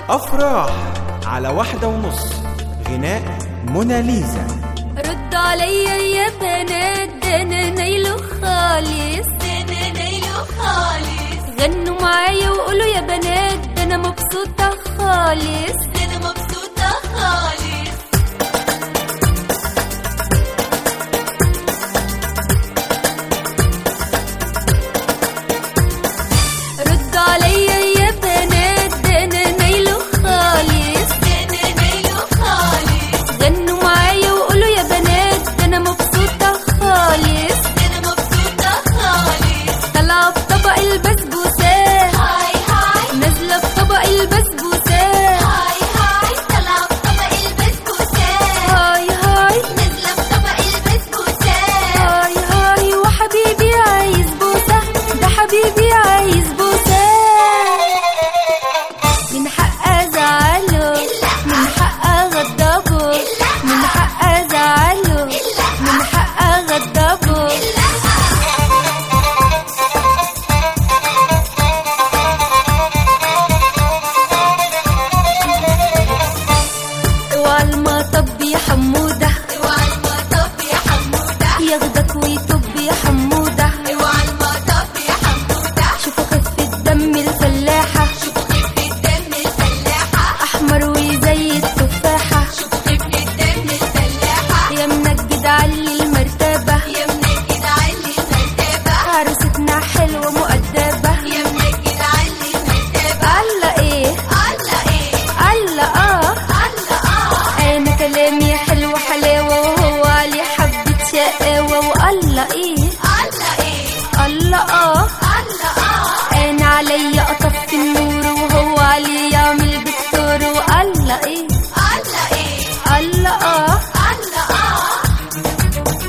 أفراح على واحدة ونص غناء موناليزا رد عليا يا بنات ده انا نايله خالص انا نايله خالص غنوا معايا وقولوا يا بنات ده انا مبسوطة خالص انا مبسوطه خالص رد عليا يا بنات ده انا نايله خالص انا نايله خالص غنوا معايا وقولوا يا بنات ده انا مبسوطة خالص انا مبسوطه خالص طالعة بطبق البسبوسات هاي هاي نازلة بطبق البسبوسات هاي هاي طلع بطبق البسبوسات هاي هاي نازله بطبق البسبوسات هاي هاي وحبيبي عايز بوسة ده حبيبي عايز بوسة من حق ازعله من حق اغضبه من حق ازعله من حق اغضبه اوعى المطب يا حموده اوعى المطب يا حموده ياخدك ويطب يا حموده اوعى المطب يا حموده شوفوا خفة دم الفلاحة شوفوا خفة دم الفلاحة أحمر وزي التفاحة شوفوا خفة دم الفلاحة يا منجد علي المرتبة يا منجد علي المرتبة عروستنا حلوة مؤدبة يا منجد علي المرتبة الله إيه الله ايه الله آه الله اه أنا كلامي حلو حلاوة وهو عليه حبة شقاوة والله إيه الله ايه الله آه الله اه أنا عليا أطفي النور وهو عليه يعمل دكتور والله إيه الله ايه الله آه الله اه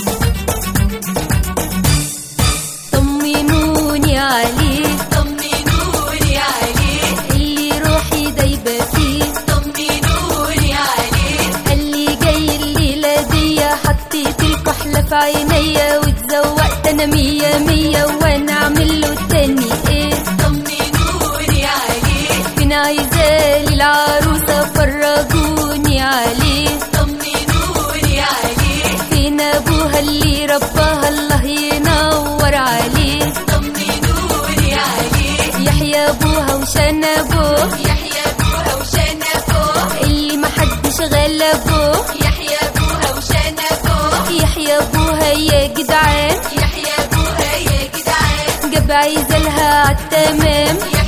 طمنوني عليه طمنوني عليه اللي روحي دايبة فيه طمنوني عليه قال لي جاي الليلة دي حطيت الكحلة في عينيا واتزوقت انا مية مية وانا اعمل له التاني ايه طمنوني عليه فين عايزالي العروسة فرجوني عليه طمنوني عليه فين ابوها اللي رباها الله ينور عليه طمنوني عليه يحيى ابوها وشان ابوه يحيى ابوها وشنبه اللي محدش غلبه يحيى ابوها وشنبه يحيى ابوها يا جدعان يحيى ابوها يا جدعان جاب عايزة لها عالتمام يا